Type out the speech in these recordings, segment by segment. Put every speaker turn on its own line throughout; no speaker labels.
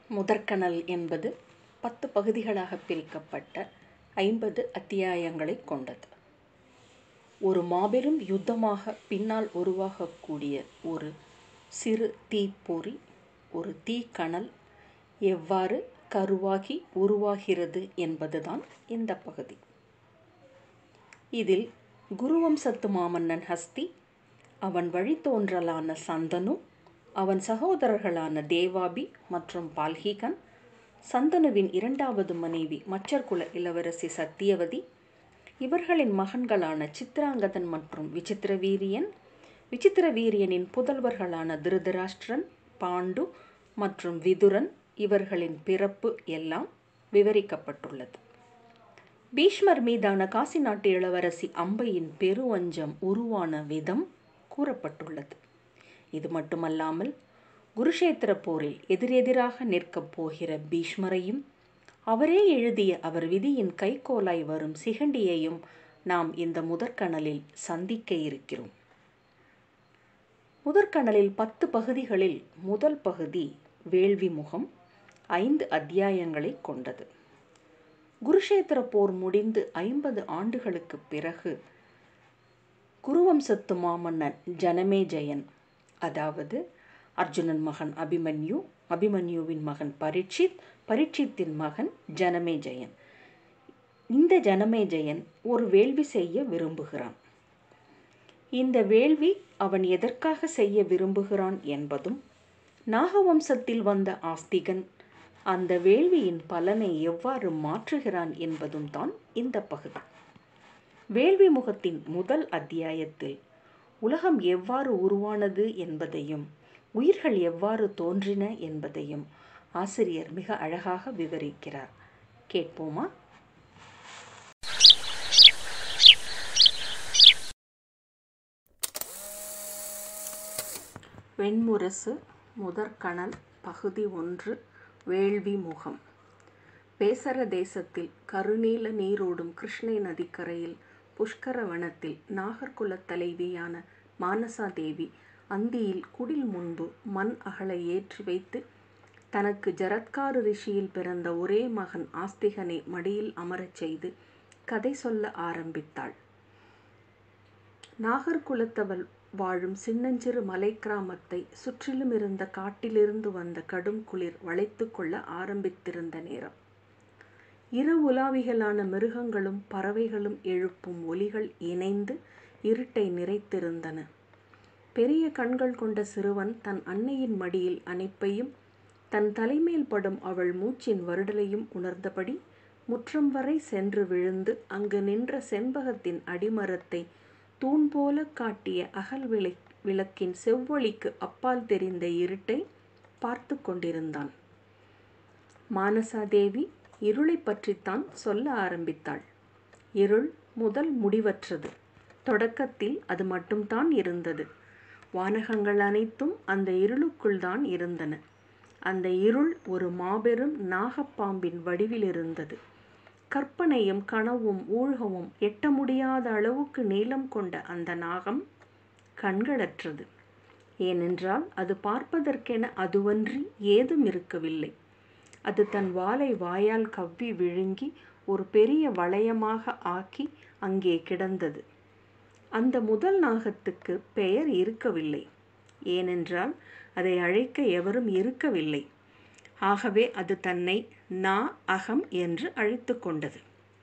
முதற்கணல் என்பது பத்து பகுதிகளாக பிரிக்கப்பட்ட ஐம்பது அத்தியாயங்களைக் கொண்டது ஒரு மாபெரும் யுத்தமாக பின்னால் உருவாகக்கூடிய ஒரு சிறு தீப்பொறி ஒரு தீக்கணல் எவ்வாறு கருவாகி உருவாகிறது என்பதுதான் இந்த பகுதி இதில் குருவம்சத்து மாமன்னன் ஹஸ்தி அவன் வழித்தோன்றலான சந்தனு அவன் சகோதரர்களான தேவாபி மற்றும் பால்ஹீகன் சந்தனுவின் இரண்டாவது மனைவி மச்சர்குல இளவரசி சத்தியவதி இவர்களின் மகன்களான சித்ராங்கதன் மற்றும் விசித்திரவீரியன் விசித்திரவீரியனின் புதல்வர்களான திருதராஷ்டிரன் பாண்டு மற்றும் விதுரன் இவர்களின் பிறப்பு எல்லாம் விவரிக்கப்பட்டுள்ளது பீஷ்மர் மீதான காசி நாட்டு இளவரசி அம்பையின் பெருவஞ்சம் உருவான விதம் கூறப்பட்டுள்ளது இது மட்டுமல்லாமல் குருஷேத்திர போரில் எதிரெதிராக நிற்கப் போகிற பீஷ்மரையும் அவரே எழுதிய அவர் விதியின் கைகோலாய் வரும் சிகண்டியையும் நாம் இந்த முதற்கணலில் சந்திக்க இருக்கிறோம் முதற்கணலில் பத்து பகுதிகளில் முதல் பகுதி வேள்வி முகம் ஐந்து அத்தியாயங்களை கொண்டது குருஷேத்திர போர் முடிந்து ஐம்பது ஆண்டுகளுக்கு பிறகு குருவம்சத்து மாமன்னன் ஜனமேஜயன் அதாவது அர்ஜுனன் மகன் அபிமன்யு அபிமன்யுவின் மகன் பரீட்சித் பரீட்சித்தின் மகன் ஜனமேஜயன் இந்த ஜனமேஜயன் ஒரு வேள்வி செய்ய விரும்புகிறான் இந்த வேள்வி அவன் எதற்காக செய்ய விரும்புகிறான் என்பதும் நாகவம்சத்தில் வந்த ஆஸ்திகன் அந்த வேள்வியின் பலனை எவ்வாறு மாற்றுகிறான் என்பதும் தான் இந்த பகுதி வேள்வி முகத்தின் முதல் அத்தியாயத்தில் உலகம் எவ்வாறு உருவானது என்பதையும் உயிர்கள் எவ்வாறு தோன்றின என்பதையும் ஆசிரியர் மிக அழகாக விவரிக்கிறார் கேட்போமா வெண்முரசு முதற்கணல் பகுதி ஒன்று வேள்வி முகம் பேசர தேசத்தில் கருநீல நீரோடும் கிருஷ்ணை நதிக்கரையில் புஷ்கர வனத்தில் நாகர்குலத் தலைவியான மானசா தேவி அந்தியில் குடில் முன்பு மண் அகல ஏற்றி வைத்து தனக்கு ஜரத்காரு ரிஷியில் பிறந்த ஒரே மகன் ஆஸ்திகனை மடியில் அமரச் செய்து கதை சொல்ல ஆரம்பித்தாள் நாகர்குலத்தவள் வாழும் சின்னஞ்சிறு மலை கிராமத்தை சுற்றிலும் இருந்த காட்டிலிருந்து வந்த கடும் குளிர் வளைத்து கொள்ள ஆரம்பித்திருந்த நேரம் இரு உலாவிகளான மிருகங்களும் பறவைகளும் எழுப்பும் ஒலிகள் இணைந்து இருட்டை நிறைத்திருந்தன பெரிய கண்கள் கொண்ட சிறுவன் தன் அன்னையின் மடியில் அணைப்பையும் தன் தலைமேல் படும் அவள் மூச்சின் வருடலையும் உணர்ந்தபடி முற்றம் வரை சென்று விழுந்து அங்கு நின்ற செண்பகத்தின் அடிமரத்தை தூண் போல காட்டிய அகல் விளை விளக்கின் செவ்வொளிக்கு அப்பால் தெரிந்த இருட்டை பார்த்து கொண்டிருந்தான் மானசாதேவி இருளை பற்றித்தான் சொல்ல ஆரம்பித்தாள் இருள் முதல் முடிவற்றது தொடக்கத்தில் அது மட்டும்தான் இருந்தது வானகங்கள் அனைத்தும் அந்த இருளுக்குள் தான் இருந்தன அந்த இருள் ஒரு மாபெரும் நாகப்பாம்பின் வடிவில் இருந்தது கற்பனையும் கனவும் ஊழ்கவும் எட்ட முடியாத அளவுக்கு நீளம் கொண்ட அந்த நாகம் கண்களற்றது ஏனென்றால் அது பார்ப்பதற்கென அதுவன்றி ஏதும் இருக்கவில்லை அது தன் வாலை வாயால் கவ்வி விழுங்கி ஒரு பெரிய வளையமாக ஆக்கி அங்கே கிடந்தது அந்த முதல் நாகத்துக்கு பெயர் இருக்கவில்லை ஏனென்றால் அதை அழைக்க எவரும் இருக்கவில்லை ஆகவே அது தன்னை நா அகம் என்று அழைத்து கொண்டது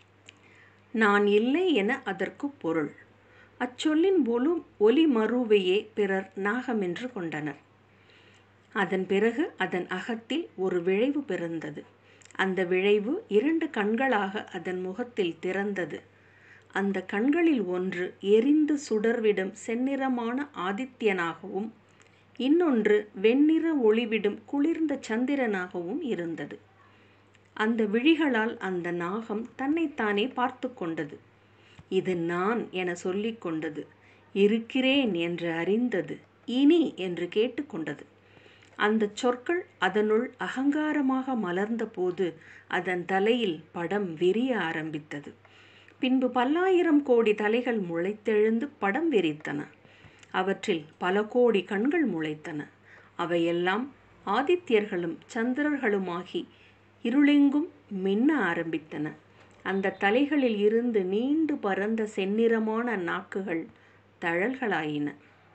நான் இல்லை என அதற்கு பொருள் அச்சொல்லின் ஒலு ஒலி மறுவையே பிறர் நாகம் என்று கொண்டனர் அதன் பிறகு அதன் அகத்தில் ஒரு விழைவு பிறந்தது அந்த விழைவு இரண்டு கண்களாக அதன் முகத்தில் திறந்தது அந்த கண்களில் ஒன்று எரிந்து சுடர்விடும் செந்நிறமான ஆதித்யனாகவும் இன்னொன்று வெண்ணிற ஒளிவிடும் குளிர்ந்த சந்திரனாகவும் இருந்தது அந்த விழிகளால் அந்த நாகம் தன்னைத்தானே பார்த்து கொண்டது இது நான் என சொல்லிக் கொண்டது இருக்கிறேன் என்று அறிந்தது இனி என்று கேட்டுக்கொண்டது அந்த சொற்கள் அதனுள் அகங்காரமாக மலர்ந்த போது அதன் தலையில் படம் விரிய ஆரம்பித்தது பின்பு பல்லாயிரம் கோடி தலைகள் முளைத்தெழுந்து படம் விரித்தன அவற்றில் பல கோடி கண்கள் முளைத்தன அவையெல்லாம் ஆதித்யர்களும் சந்திரர்களுமாகி இருளெங்கும் மின்ன ஆரம்பித்தன அந்த தலைகளில் இருந்து நீண்டு பறந்த செந்நிறமான நாக்குகள் தழல்களாயின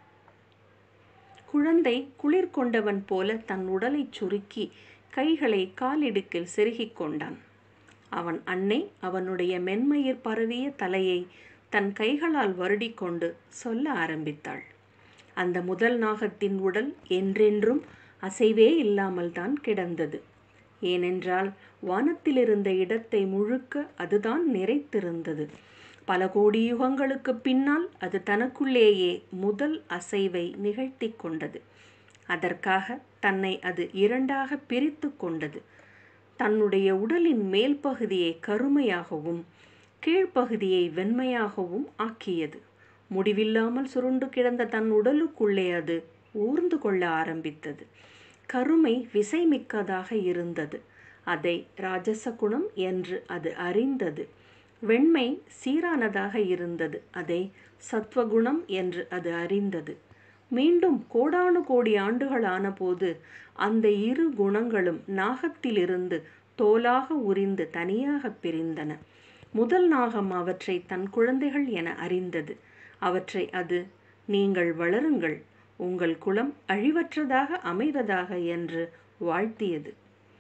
குழந்தை குளிர் கொண்டவன் போல தன் உடலைச் சுருக்கி கைகளை காலிடுக்கில் செருகிக் கொண்டான் அவன் அன்னை அவனுடைய மென்மயிர் பரவிய தலையை தன் கைகளால் வருடிக்கொண்டு சொல்ல ஆரம்பித்தாள் அந்த முதல் நாகத்தின் உடல் என்றென்றும் அசைவே இல்லாமல் தான் கிடந்தது ஏனென்றால் வானத்திலிருந்த இடத்தை முழுக்க அதுதான் நிறைத்திருந்தது பல கோடி யுகங்களுக்கு பின்னால் அது தனக்குள்ளேயே முதல் அசைவை நிகழ்த்தி கொண்டது அதற்காக தன்னை அது இரண்டாக பிரித்து கொண்டது தன்னுடைய உடலின் மேல் பகுதியை கருமையாகவும் கீழ்ப்பகுதியை வெண்மையாகவும் ஆக்கியது முடிவில்லாமல் சுருண்டு கிடந்த தன் உடலுக்குள்ளே அது ஊர்ந்து கொள்ள ஆரம்பித்தது கருமை விசைமிக்கதாக இருந்தது அதை ராஜச குணம் என்று அது அறிந்தது வெண்மை சீரானதாக இருந்தது அதை சத்வகுணம் என்று அது அறிந்தது மீண்டும் கோடானு கோடி ஆண்டுகள் ஆனபோது அந்த இரு குணங்களும் நாகத்திலிருந்து தோலாக உரிந்து தனியாக பிரிந்தன முதல் நாகம் அவற்றை தன் குழந்தைகள் என அறிந்தது அவற்றை அது நீங்கள் வளருங்கள் உங்கள் குலம் அழிவற்றதாக அமைவதாக என்று வாழ்த்தியது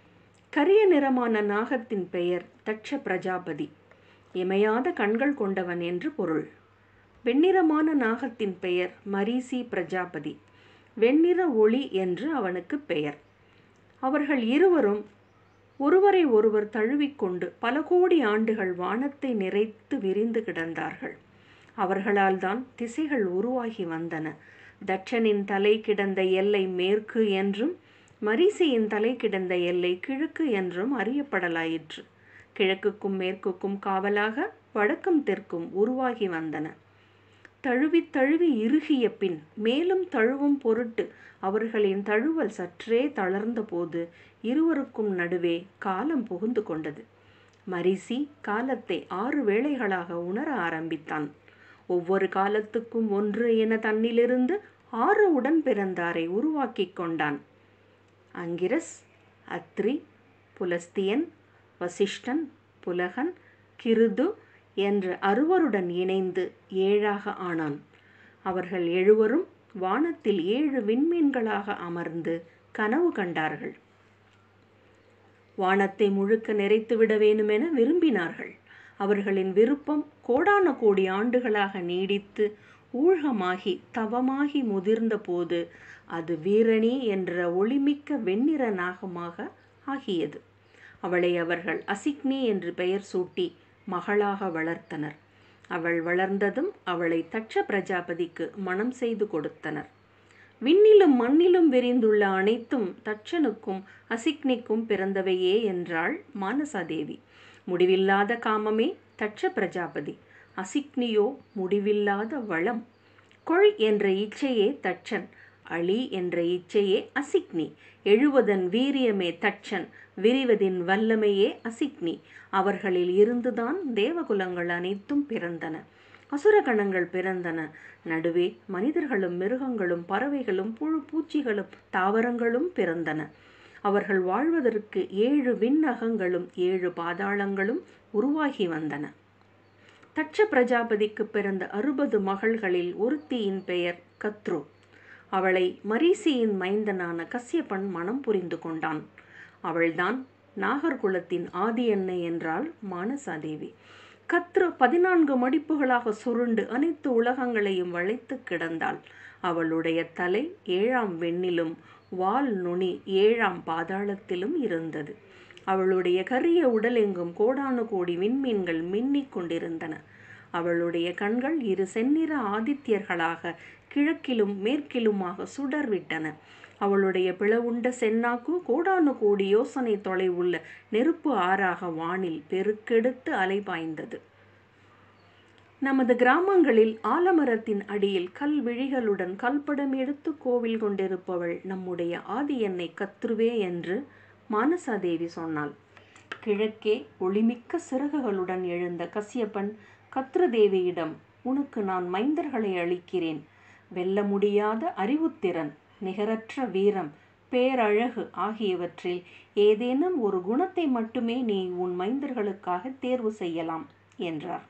கரிய நிறமான நாகத்தின் பெயர் தட்ச பிரஜாபதி இமையாத கண்கள் கொண்டவன் என்று பொருள் வெண்ணிறமான நாகத்தின் பெயர் மரீசி பிரஜாபதி வெண்ணிற ஒளி என்று அவனுக்கு பெயர் அவர்கள் இருவரும் ஒருவரை ஒருவர் தழுவிக்கொண்டு பல கோடி ஆண்டுகள் வானத்தை நிறைத்து விரிந்து கிடந்தார்கள் அவர்களால் தான் திசைகள் உருவாகி வந்தன தட்சனின் தலை கிடந்த எல்லை மேற்கு என்றும் மரிசியின் தலை கிடந்த எல்லை கிழக்கு என்றும் அறியப்படலாயிற்று கிழக்குக்கும் மேற்குக்கும் காவலாக வடக்கும் தெற்கும் உருவாகி வந்தன தழுவி தழுவி இறுகிய பின் மேலும் தழுவும் பொருட்டு அவர்களின் தழுவல் சற்றே தளர்ந்த போது இருவருக்கும் நடுவே காலம் புகுந்து கொண்டது மரிசி காலத்தை ஆறு வேளைகளாக உணர ஆரம்பித்தான் ஒவ்வொரு காலத்துக்கும் ஒன்று என தன்னிலிருந்து ஆறு உடன் பிறந்தாரை உருவாக்கி கொண்டான் அங்கிரஸ் அத்ரி புலஸ்தியன் வசிஷ்டன் புலகன் கிருது என்ற அறுவருடன் இணைந்து ஏழாக ஆனான் அவர்கள் எழுவரும் வானத்தில் ஏழு விண்மீன்களாக அமர்ந்து கனவு கண்டார்கள் வானத்தை முழுக்க நிறைத்துவிட வேணுமென விரும்பினார்கள் அவர்களின் விருப்பம் கோடான கோடி ஆண்டுகளாக நீடித்து ஊழமாகி தவமாகி முதிர்ந்த போது அது வீரணி என்ற ஒளிமிக்க வெண்ணிற நாகமாக ஆகியது அவளை அவர்கள் அசிக்னி என்று பெயர் சூட்டி மகளாக வளர்த்தனர் அவள் வளர்ந்ததும் அவளை தட்ச பிரஜாபதிக்கு மனம் செய்து கொடுத்தனர் விண்ணிலும் மண்ணிலும் விரிந்துள்ள அனைத்தும் தட்சனுக்கும் அசிக்னிக்கும் பிறந்தவையே என்றாள் மானசாதேவி முடிவில்லாத காமமே தட்ச பிரஜாபதி அசிக்னியோ முடிவில்லாத வளம் கொள் என்ற இச்சையே தட்சன் அழி என்ற இச்சையே அசிக்னி எழுவதன் வீரியமே தட்சன் விரிவதின் வல்லமையே அசிக்னி அவர்களில் இருந்துதான் தேவகுலங்கள் அனைத்தும் பிறந்தன அசுரகணங்கள் பிறந்தன நடுவே மனிதர்களும் மிருகங்களும் பறவைகளும் புழு பூச்சிகளும் தாவரங்களும் பிறந்தன அவர்கள் வாழ்வதற்கு ஏழு விண்ணகங்களும் ஏழு பாதாளங்களும் உருவாகி வந்தன தட்ச பிரஜாபதிக்கு பிறந்த அறுபது மகள்களில் ஒருத்தியின் பெயர் கத்ரு அவளை மரீசியின் மைந்தனான கசியப்பன் மனம் புரிந்து கொண்டான் அவள்தான் நாகர்குலத்தின் ஆதி எண்ணெய் என்றால் மானசாதேவி கத்ரு பதினான்கு மடிப்புகளாக சுருண்டு அனைத்து உலகங்களையும் வளைத்து கிடந்தாள் அவளுடைய தலை ஏழாம் வெண்ணிலும் வால் நுனி ஏழாம் பாதாளத்திலும் இருந்தது அவளுடைய கரிய உடலெங்கும் கோடானு கோடி விண்மீன்கள் மின்னிக் கொண்டிருந்தன அவளுடைய கண்கள் இரு செந்நிற ஆதித்யர்களாக கிழக்கிலும் மேற்கிலுமாக சுடர்விட்டன அவளுடைய பிளவுண்ட சென்னாக்கு கோடானு கோடி யோசனை தொலைவுள்ள நெருப்பு ஆறாக வானில் பெருக்கெடுத்து அலைபாய்ந்தது நமது கிராமங்களில் ஆலமரத்தின் அடியில் கல் விழிகளுடன் கல்படம் எடுத்து கோவில் கொண்டிருப்பவள் நம்முடைய ஆதி எண்ணை கத்ருவே என்று மானசாதேவி சொன்னாள் கிழக்கே ஒளிமிக்க சிறகுகளுடன் எழுந்த கசியப்பன் கத்ருதேவியிடம் உனக்கு நான் மைந்தர்களை அளிக்கிறேன் வெல்ல முடியாத அறிவுத்திறன் நிகரற்ற வீரம் பேரழகு ஆகியவற்றில் ஏதேனும் ஒரு குணத்தை மட்டுமே நீ உன் மைந்தர்களுக்காக தேர்வு செய்யலாம் என்றார்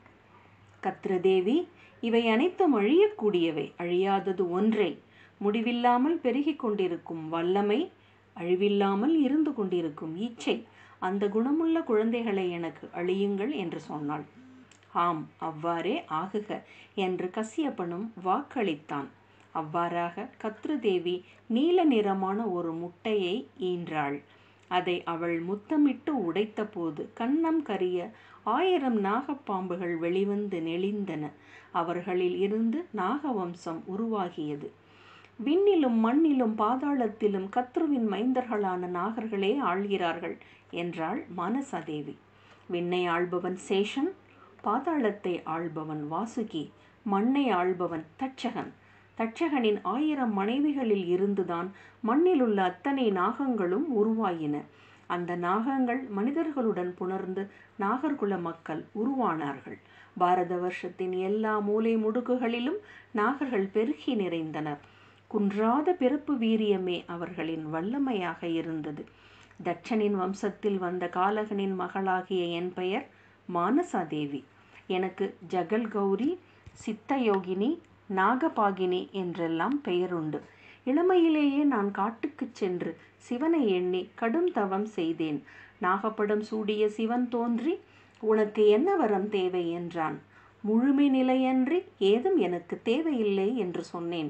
கத்ரதேவி இவை அனைத்தும் அழியக்கூடியவை அழியாதது ஒன்றே முடிவில்லாமல் பெருகிக் கொண்டிருக்கும் வல்லமை அழிவில்லாமல் இருந்து கொண்டிருக்கும் இச்சை அந்த குணமுள்ள குழந்தைகளை எனக்கு அழியுங்கள் என்று சொன்னாள் ஆம் அவ்வாறே ஆகுக என்று கசியப்பனும் வாக்களித்தான் அவ்வாறாக கத்ருதேவி நீல நிறமான ஒரு முட்டையை ஈன்றாள் அதை அவள் முத்தமிட்டு உடைத்தபோது கன்னம் கரிய ஆயிரம் நாகப்பாம்புகள் வெளிவந்து நெளிந்தன அவர்களில் இருந்து நாகவம்சம் உருவாகியது விண்ணிலும் மண்ணிலும் பாதாளத்திலும் கத்ருவின் மைந்தர்களான நாகர்களே ஆள்கிறார்கள் என்றாள் மானசாதேவி விண்ணை ஆள்பவன் சேஷன் பாதாளத்தை ஆள்பவன் வாசுகி மண்ணை ஆள்பவன் தட்சகன் தட்சகனின் ஆயிரம் மனைவிகளில் இருந்துதான் மண்ணிலுள்ள அத்தனை நாகங்களும் உருவாயின அந்த நாகங்கள் மனிதர்களுடன் புணர்ந்து நாகர்குல மக்கள் உருவானார்கள் பாரத வருஷத்தின் எல்லா மூலை முடுக்குகளிலும் நாகர்கள் பெருகி நிறைந்தனர் குன்றாத பிறப்பு வீரியமே அவர்களின் வல்லமையாக இருந்தது தட்சனின் வம்சத்தில் வந்த காலகனின் மகளாகிய என் பெயர் மானசாதேவி எனக்கு ஜகல் கௌரி சித்தயோகினி நாகபாகினி என்றெல்லாம் பெயருண்டு இளமையிலேயே நான் காட்டுக்குச் சென்று சிவனை எண்ணி கடும் தவம் செய்தேன் நாகப்படம் சூடிய சிவன் தோன்றி உனக்கு என்ன வரம் தேவை என்றான் முழுமை நிலையன்றி ஏதும் எனக்கு தேவையில்லை என்று சொன்னேன்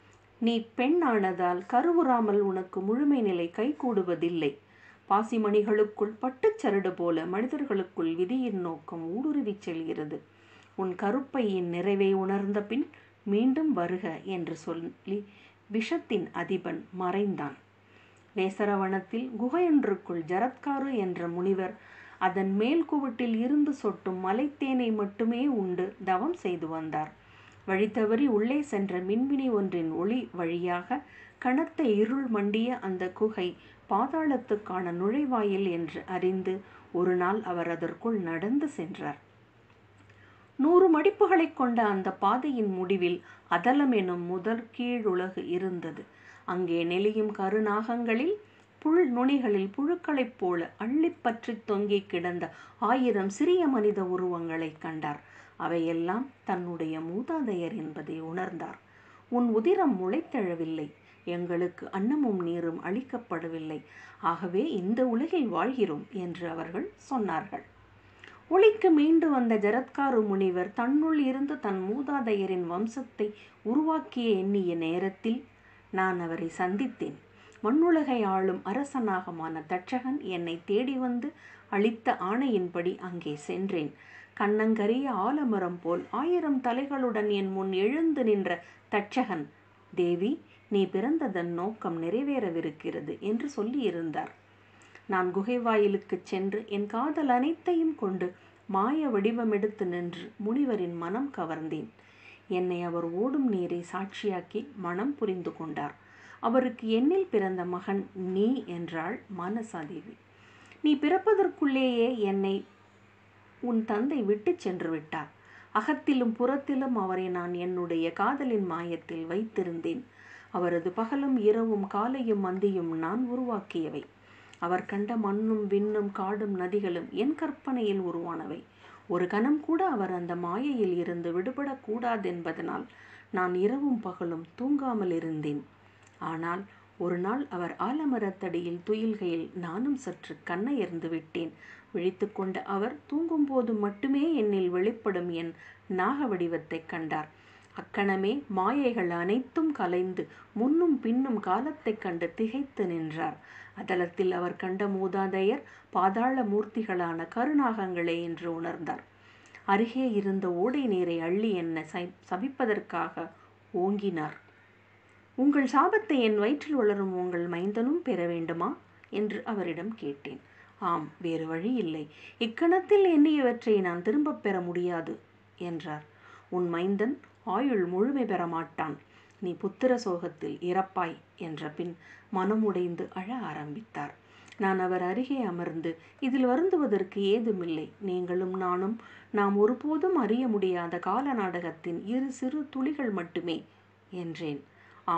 நீ பெண் ஆனதால் கருவுறாமல் உனக்கு முழுமை நிலை கைகூடுவதில்லை பாசிமணிகளுக்குள் பட்டுச்சரடு போல மனிதர்களுக்குள் விதியின் நோக்கம் ஊடுருவிச் செல்கிறது உன் கருப்பையின் நிறைவை உணர்ந்த பின் மீண்டும் வருக என்று சொல்லி விஷத்தின் அதிபன் மறைந்தான் வேசரவனத்தில் குகையொன்றுக்குள் ஜரத்காரு என்ற முனிவர் அதன் மேல் குவட்டில் இருந்து சொட்டும் மலைத்தேனை மட்டுமே உண்டு தவம் செய்து வந்தார் வழி தவறி உள்ளே சென்ற மின்மினி ஒன்றின் ஒளி வழியாக கனத்த இருள் மண்டிய அந்த குகை பாதாளத்துக்கான நுழைவாயில் என்று அறிந்து ஒரு நாள் அவர் அதற்குள் நடந்து சென்றார் நூறு மடிப்புகளைக் கொண்ட அந்த பாதையின் முடிவில் அதலம் எனும் முதற் கீழுலகு இருந்தது அங்கே நெளியும் கருநாகங்களில் புல் நுனிகளில் புழுக்களைப் போல அள்ளிப்பற்றி தொங்கிக் கிடந்த ஆயிரம் சிறிய மனித உருவங்களைக் கண்டார் அவையெல்லாம் தன்னுடைய மூதாதையர் என்பதை உணர்ந்தார் உன் உதிரம் முளைத்தெழவில்லை எங்களுக்கு அன்னமும் நீரும் அளிக்கப்படவில்லை ஆகவே இந்த உலகில் வாழ்கிறோம் என்று அவர்கள் சொன்னார்கள் ஒளிக்கு மீண்டு வந்த ஜரத்காரு முனிவர் தன்னுள் இருந்து தன் மூதாதையரின் வம்சத்தை உருவாக்கிய எண்ணிய நேரத்தில் நான் அவரை சந்தித்தேன் மண்ணுலகை ஆளும் அரசனாகமான தட்சகன் என்னை தேடி வந்து அளித்த ஆணையின்படி அங்கே சென்றேன் கண்ணங்கரிய ஆலமரம் போல் ஆயிரம் தலைகளுடன் என் முன் எழுந்து நின்ற தட்சகன் தேவி நீ பிறந்ததன் நோக்கம் நிறைவேறவிருக்கிறது என்று சொல்லியிருந்தார் நான் குகை வாயிலுக்குச் சென்று என் காதல் அனைத்தையும் கொண்டு மாய வடிவமெடுத்து நின்று முனிவரின் மனம் கவர்ந்தேன் என்னை அவர் ஓடும் நீரை சாட்சியாக்கி மனம் புரிந்து கொண்டார் அவருக்கு என்னில் பிறந்த மகன் நீ என்றாள் மானசாதேவி நீ பிறப்பதற்குள்ளேயே என்னை உன் தந்தை விட்டுச் சென்று விட்டார் அகத்திலும் புறத்திலும் அவரை நான் என்னுடைய காதலின் மாயத்தில் வைத்திருந்தேன் அவரது பகலும் இரவும் காலையும் மந்தியும் நான் உருவாக்கியவை அவர் கண்ட மண்ணும் விண்ணும் காடும் நதிகளும் என் கற்பனையில் உருவானவை ஒரு கணம் கூட அவர் அந்த மாயையில் இருந்து விடுபடக்கூடாதென்பதனால் நான் இரவும் பகலும் தூங்காமல் இருந்தேன் ஆனால் ஒரு நாள் அவர் ஆலமரத்தடியில் துயில்கையில் நானும் சற்று கண்ணையர்ந்து விட்டேன் விழித்து கொண்ட அவர் தூங்கும்போது மட்டுமே என்னில் வெளிப்படும் என் நாக வடிவத்தைக் கண்டார் அக்கணமே மாயைகள் அனைத்தும் கலைந்து முன்னும் பின்னும் காலத்தைக் கண்டு திகைத்து நின்றார் அதலத்தில் அவர் கண்ட மூதாதையர் பாதாள மூர்த்திகளான கருநாகங்களே என்று உணர்ந்தார் அருகே இருந்த ஓடை நீரை அள்ளி என்ன சபிப்பதற்காக ஓங்கினார் உங்கள் சாபத்தை என் வயிற்றில் வளரும் உங்கள் மைந்தனும் பெற வேண்டுமா என்று அவரிடம் கேட்டேன் ஆம் வேறு வழி இல்லை இக்கணத்தில் எண்ணியவற்றை நான் திரும்பப் பெற முடியாது என்றார் உன் மைந்தன் ஆயுள் முழுமை பெற மாட்டான் நீ புத்திர சோகத்தில் இறப்பாய் என்ற பின் மனமுடைந்து அழ ஆரம்பித்தார் நான் அவர் அருகே அமர்ந்து இதில் வருந்துவதற்கு ஏதுமில்லை நீங்களும் நானும் நாம் ஒருபோதும் அறிய முடியாத கால நாடகத்தின் இரு சிறு துளிகள் மட்டுமே என்றேன் ஆம்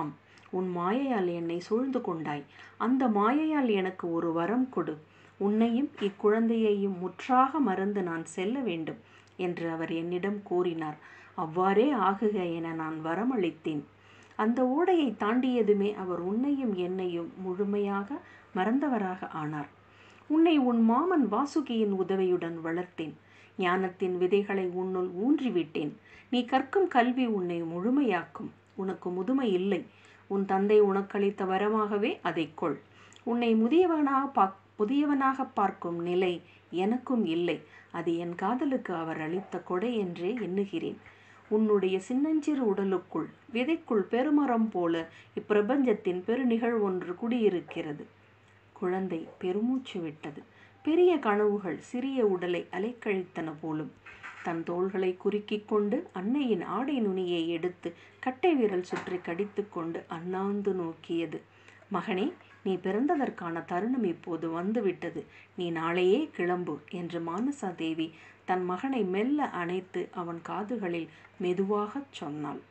உன் மாயையால் என்னை சூழ்ந்து கொண்டாய் அந்த மாயையால் எனக்கு ஒரு வரம் கொடு உன்னையும் இக்குழந்தையையும் முற்றாக மறந்து நான் செல்ல வேண்டும் என்று அவர் என்னிடம் கூறினார் அவ்வாறே ஆகுக என நான் வரமளித்தேன் அந்த ஓடையை தாண்டியதுமே அவர் உன்னையும் என்னையும் முழுமையாக மறந்தவராக ஆனார் உன்னை உன் மாமன் வாசுகியின் உதவியுடன் வளர்த்தேன் ஞானத்தின் விதைகளை உன்னுள் ஊன்றிவிட்டேன் நீ கற்கும் கல்வி உன்னை முழுமையாக்கும் உனக்கு முதுமை இல்லை உன் தந்தை உனக்களித்த வரமாகவே அதை கொள் உன்னை முதியவனாக பாக் புதியவனாக பார்க்கும் நிலை எனக்கும் இல்லை அது என் காதலுக்கு அவர் அளித்த கொடை என்றே எண்ணுகிறேன் உன்னுடைய சின்னஞ்சிறு உடலுக்குள் விதைக்குள் பெருமரம் போல இப்பிரபஞ்சத்தின் பெருநிகழ்வொன்று குடியிருக்கிறது குழந்தை பெருமூச்சு விட்டது பெரிய கனவுகள் சிறிய உடலை அலைக்கழித்தன போலும் தன் தோள்களை குறுக்கிக் கொண்டு அன்னையின் ஆடை நுனியை எடுத்து கட்டை விரல் சுற்றி கடித்து கொண்டு அண்ணாந்து நோக்கியது மகனே நீ பிறந்ததற்கான தருணம் இப்போது வந்துவிட்டது நீ நாளையே கிளம்பு என்று மானசா தேவி தன் மகனை மெல்ல அணைத்து அவன் காதுகளில் மெதுவாகச் சொன்னாள்